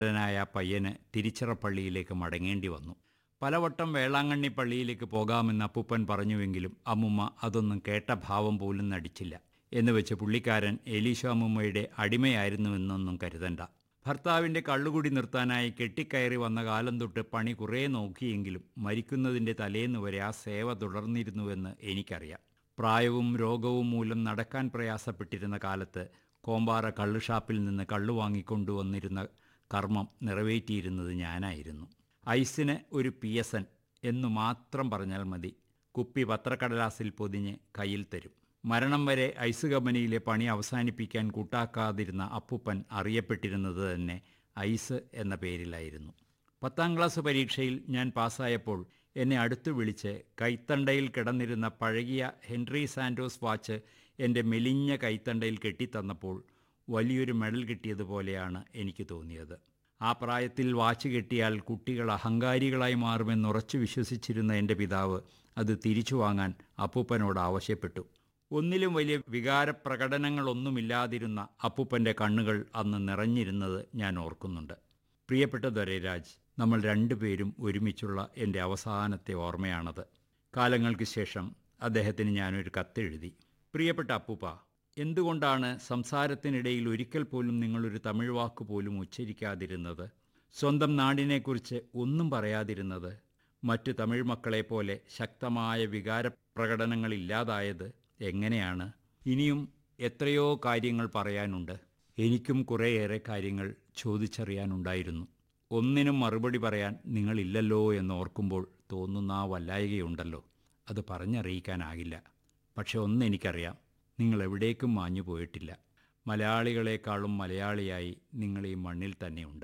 ായ പയ്യന് തിരിച്ചിറപ്പള്ളിയിലേക്ക് മടങ്ങേണ്ടി വന്നു പലവട്ടം വേളാങ്കണ്ണി പള്ളിയിലേക്ക് പോകാമെന്ന് അപ്പൂപ്പൻ പറഞ്ഞുവെങ്കിലും അമ്മുമ്മ അതൊന്നും കേട്ട ഭാവം പോലും നടിച്ചില്ല എന്ന് വെച്ച് പുള്ളിക്കാരൻ എലീശ അമ്മുമ്മയുടെ അടിമയായിരുന്നുവെന്നൊന്നും കരുതണ്ട ഭർത്താവിൻ്റെ കള്ളുകുടി നിർത്താനായി കെട്ടിക്കയറി വന്ന കാലം തൊട്ട് പണി കുറേ നോക്കിയെങ്കിലും മരിക്കുന്നതിൻ്റെ തലേന്ന് വരെ ആ സേവ തുടർന്നിരുന്നുവെന്ന് എനിക്കറിയാം പ്രായവും രോഗവും മൂലം നടക്കാൻ പ്രയാസപ്പെട്ടിരുന്ന കാലത്ത് കോമ്പാറ കള്ളുഷാപ്പിൽ നിന്ന് കള്ളു വാങ്ങിക്കൊണ്ടുവന്നിരുന്ന കർമ്മം നിറവേറ്റിയിരുന്നത് ഞാനായിരുന്നു ഐസിന് ഒരു പി എസ് എൻ എന്നു മാത്രം പറഞ്ഞാൽ മതി കുപ്പി പത്രക്കടലാസിൽ പൊതിഞ്ഞ് കയ്യിൽ തരും മരണം വരെ ഐസ് കമ്പനിയിലെ പണി അവസാനിപ്പിക്കാൻ കൂട്ടാക്കാതിരുന്ന അപ്പൂപ്പൻ അറിയപ്പെട്ടിരുന്നത് തന്നെ ഐസ് എന്ന പേരിലായിരുന്നു പത്താം ക്ലാസ് പരീക്ഷയിൽ ഞാൻ പാസ്സായപ്പോൾ എന്നെ അടുത്തു വിളിച്ച് കൈത്തണ്ടയിൽ കിടന്നിരുന്ന പഴകിയ ഹെൻറി സാൻഡോസ് വാച്ച് എൻ്റെ മെലിഞ്ഞ കൈത്തണ്ടയിൽ കെട്ടിത്തന്നപ്പോൾ വലിയൊരു മെഡൽ കിട്ടിയതുപോലെയാണ് എനിക്ക് തോന്നിയത് ആ പ്രായത്തിൽ വാച്ച് കെട്ടിയാൽ കുട്ടികൾ അഹങ്കാരികളായി മാറുമെന്ന് ഉറച്ചു വിശ്വസിച്ചിരുന്ന എൻ്റെ പിതാവ് അത് തിരിച്ചു വാങ്ങാൻ അപ്പൂപ്പനോട് ആവശ്യപ്പെട്ടു ഒന്നിലും വലിയ വികാരപ്രകടനങ്ങളൊന്നുമില്ലാതിരുന്ന അപ്പൂപ്പൻ്റെ കണ്ണുകൾ അന്ന് നിറഞ്ഞിരുന്നത് ഞാൻ ഓർക്കുന്നുണ്ട് പ്രിയപ്പെട്ട ദൊരേരാജ് നമ്മൾ രണ്ടുപേരും ഒരുമിച്ചുള്ള എൻ്റെ അവസാനത്തെ ഓർമ്മയാണത് കാലങ്ങൾക്ക് ശേഷം അദ്ദേഹത്തിന് ഞാനൊരു കത്തെഴുതി പ്രിയപ്പെട്ട അപ്പൂപ്പ എന്തുകൊണ്ടാണ് സംസാരത്തിനിടയിൽ ഒരിക്കൽ പോലും നിങ്ങളൊരു തമിഴ് വാക്ക് പോലും ഉച്ചരിക്കാതിരുന്നത് സ്വന്തം നാടിനെക്കുറിച്ച് ഒന്നും പറയാതിരുന്നത് മറ്റു തമിഴ് മക്കളെ പോലെ ശക്തമായ വികാരപ്രകടനങ്ങളില്ലാതായത് എങ്ങനെയാണ് ഇനിയും എത്രയോ കാര്യങ്ങൾ പറയാനുണ്ട് എനിക്കും കുറേയേറെ കാര്യങ്ങൾ ചോദിച്ചറിയാനുണ്ടായിരുന്നു ഒന്നിനും മറുപടി പറയാൻ നിങ്ങളില്ലല്ലോ എന്ന് ഓർക്കുമ്പോൾ തോന്നുന്ന ആ വല്ലായികയുണ്ടല്ലോ അത് പറഞ്ഞറിയിക്കാനാകില്ല പക്ഷെ ഒന്ന് എനിക്കറിയാം നിങ്ങൾ എവിടേക്കും മാഞ്ഞു പോയിട്ടില്ല മലയാളികളെക്കാളും മലയാളിയായി നിങ്ങൾ ഈ മണ്ണിൽ തന്നെയുണ്ട്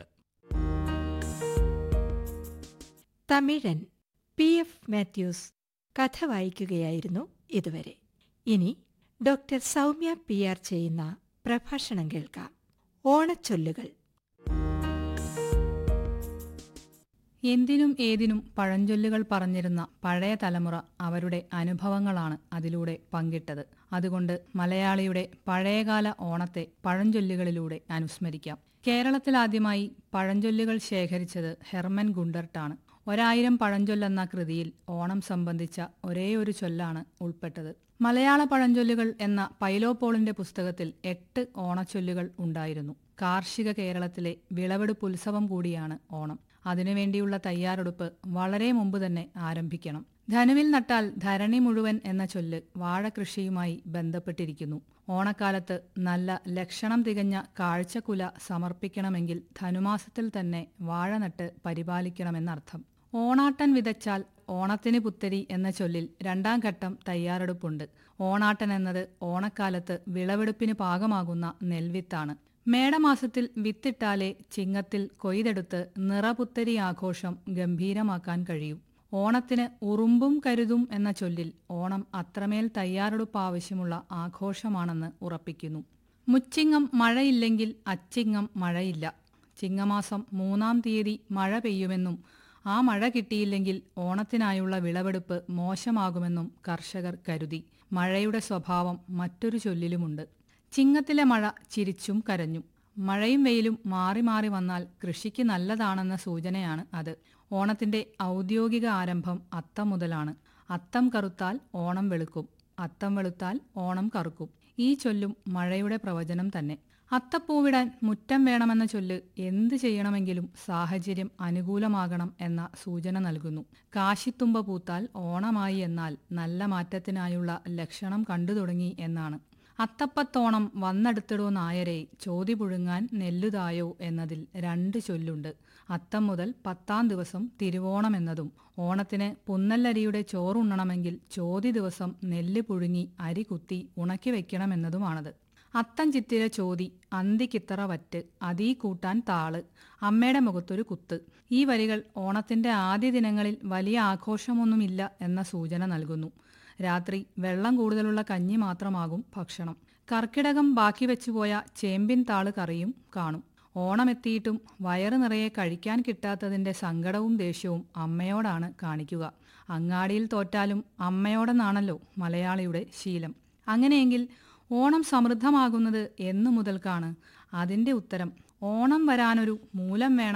തമിഴൻ പി എഫ് മാത്യൂസ് കഥ വായിക്കുകയായിരുന്നു ഇതുവരെ ഇനി ഡോക്ടർ സൗമ്യ പി ആർ ചെയ്യുന്ന പ്രഭാഷണം കേൾക്കാം ഓണച്ചൊല്ലുകൾ എന്തിനും ഏതിനും പഴഞ്ചൊല്ലുകൾ പറഞ്ഞിരുന്ന പഴയ തലമുറ അവരുടെ അനുഭവങ്ങളാണ് അതിലൂടെ പങ്കിട്ടത് അതുകൊണ്ട് മലയാളിയുടെ പഴയകാല ഓണത്തെ പഴഞ്ചൊല്ലുകളിലൂടെ അനുസ്മരിക്കാം കേരളത്തിലാദ്യമായി പഴഞ്ചൊല്ലുകൾ ശേഖരിച്ചത് ഹെർമൻ ഗുണ്ടർട്ടാണ് ഒരായിരം പഴഞ്ചൊല്ലെന്ന കൃതിയിൽ ഓണം സംബന്ധിച്ച ഒരേ ഒരു ചൊല്ലാണ് ഉൾപ്പെട്ടത് മലയാള പഴഞ്ചൊല്ലുകൾ എന്ന പൈലോപോളിന്റെ പുസ്തകത്തിൽ എട്ട് ഓണച്ചൊല്ലുകൾ ഉണ്ടായിരുന്നു കാർഷിക കേരളത്തിലെ വിളവെടുപ്പ് ഉത്സവം കൂടിയാണ് ഓണം അതിനുവേണ്ടിയുള്ള തയ്യാറെടുപ്പ് വളരെ മുമ്പ് തന്നെ ആരംഭിക്കണം ധനുവിൽ നട്ടാൽ ധരണി മുഴുവൻ എന്ന ചൊല്ല് വാഴകൃഷിയുമായി ബന്ധപ്പെട്ടിരിക്കുന്നു ഓണക്കാലത്ത് നല്ല ലക്ഷണം തികഞ്ഞ കാഴ്ചക്കുല സമർപ്പിക്കണമെങ്കിൽ ധനുമാസത്തിൽ തന്നെ വാഴ നട്ട് പരിപാലിക്കണമെന്നർത്ഥം ഓണാട്ടൻ വിതച്ചാൽ ഓണത്തിന് പുത്തരി എന്ന ചൊല്ലിൽ രണ്ടാം ഘട്ടം തയ്യാറെടുപ്പുണ്ട് ഓണാട്ടൻ എന്നത് ഓണക്കാലത്ത് വിളവെടുപ്പിന് പാകമാകുന്ന നെൽവിത്താണ് മേടമാസത്തിൽ വിത്തിട്ടാലേ ചിങ്ങത്തിൽ കൊയ്തെടുത്ത് നിറപുത്തരി ആഘോഷം ഗംഭീരമാക്കാൻ കഴിയൂ ഓണത്തിന് ഉറുമ്പും കരുതും എന്ന ചൊല്ലിൽ ഓണം അത്രമേൽ തയ്യാറെടുപ്പ് ആവശ്യമുള്ള ആഘോഷമാണെന്ന് ഉറപ്പിക്കുന്നു മുച്ചിങ്ങം മഴയില്ലെങ്കിൽ അച്ചിങ്ങം മഴയില്ല ചിങ്ങമാസം മൂന്നാം തീയതി മഴ പെയ്യുമെന്നും ആ മഴ കിട്ടിയില്ലെങ്കിൽ ഓണത്തിനായുള്ള വിളവെടുപ്പ് മോശമാകുമെന്നും കർഷകർ കരുതി മഴയുടെ സ്വഭാവം മറ്റൊരു ചൊല്ലിലുമുണ്ട് ചിങ്ങത്തിലെ മഴ ചിരിച്ചും കരഞ്ഞു മഴയും വെയിലും മാറി മാറി വന്നാൽ കൃഷിക്ക് നല്ലതാണെന്ന സൂചനയാണ് അത് ഓണത്തിന്റെ ഔദ്യോഗിക ആരംഭം അത്തം മുതലാണ് അത്തം കറുത്താൽ ഓണം വെളുക്കും അത്തം വെളുത്താൽ ഓണം കറുക്കും ഈ ചൊല്ലും മഴയുടെ പ്രവചനം തന്നെ അത്തപ്പൂവിടാൻ മുറ്റം വേണമെന്ന ചൊല്ല് എന്ത് ചെയ്യണമെങ്കിലും സാഹചര്യം അനുകൂലമാകണം എന്ന സൂചന നൽകുന്നു കാശിത്തുമ്പ പൂത്താൽ ഓണമായി എന്നാൽ നല്ല മാറ്റത്തിനായുള്ള ലക്ഷണം കണ്ടു തുടങ്ങി എന്നാണ് അത്തപ്പത്തോണം വന്നെടുത്തിടോ നായരെ ചോതി പുഴുങ്ങാൻ നെല്ലുതായോ എന്നതിൽ രണ്ട് ചൊല്ലുണ്ട് അത്തം മുതൽ പത്താം ദിവസം തിരുവോണം എന്നതും ഓണത്തിന് പുന്നല്ലരിയുടെ ചോറുണ്ണണമെങ്കിൽ ചോതി ദിവസം നെല്ല് പുഴുങ്ങി അരി കുത്തി ഉണക്കി വെക്കണമെന്നതുമാണത് അത്തം ചിത്തിര ചോതി അന്തിക്കിത്തറ വറ്റ് അതീ കൂട്ടാൻ താള് അമ്മയുടെ മുഖത്തൊരു കുത്ത് ഈ വരികൾ ഓണത്തിന്റെ ആദ്യ ദിനങ്ങളിൽ വലിയ ആഘോഷമൊന്നുമില്ല എന്ന സൂചന നൽകുന്നു രാത്രി വെള്ളം കൂടുതലുള്ള കഞ്ഞി മാത്രമാകും ഭക്ഷണം കർക്കിടകം ബാക്കി വെച്ചുപോയ ചേമ്പിൻ താള് കറിയും കാണും ഓണമെത്തിയിട്ടും വയറ് നിറയെ കഴിക്കാൻ കിട്ടാത്തതിന്റെ സങ്കടവും ദേഷ്യവും അമ്മയോടാണ് കാണിക്കുക അങ്ങാടിയിൽ തോറ്റാലും അമ്മയോടെന്നാണല്ലോ മലയാളിയുടെ ശീലം അങ്ങനെയെങ്കിൽ ഓണം സമൃദ്ധമാകുന്നത് എന്നു മുതൽക്കാണ് അതിന്റെ ഉത്തരം ഓണം വരാനൊരു മൂലം വേണം